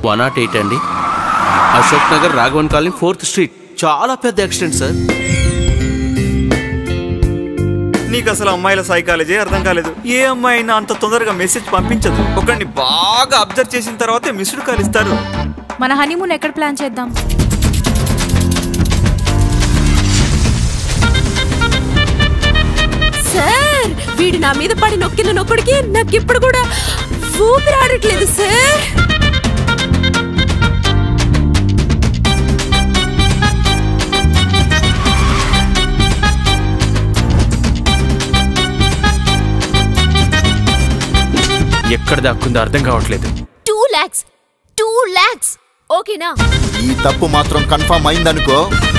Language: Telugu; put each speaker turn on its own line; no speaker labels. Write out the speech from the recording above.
వన్ నాట్ ఎయిట్ అండి Ashok Nagar Raghavan colony fourth street చాలా పెద్ద యాక్సిడెంట్ సార్
నీకు అసలు అమ్మాయిల సైకాలజీ అర్థం కాలేదు ఏ అమ్మాయి అయినా అంత తొందరగా మెసేజ్ పంపించదు ఒకరిని బాగా అబ్జర్వ్ చేసిన తర్వాతే మిస్డ్ కాల్ ఇస్తారు
మన హనీమూన్ ఎక్కడ ప్లాన్ చేద్దాం
సార్ వీడు నా మీద పడి నొక్కిన నొక్కుడికి నాకు ఇప్పుడు కూడా ఊపిరి ఆడట్లేదు సార్
ఎక్కడ దాక్కుందో అర్థం కావట్లేదు
టూ లాక్స్ టూ లాక్స్ ఓకేనా
ఈ తప్పు మాత్రం కన్ఫర్మ్ అయిందనుకో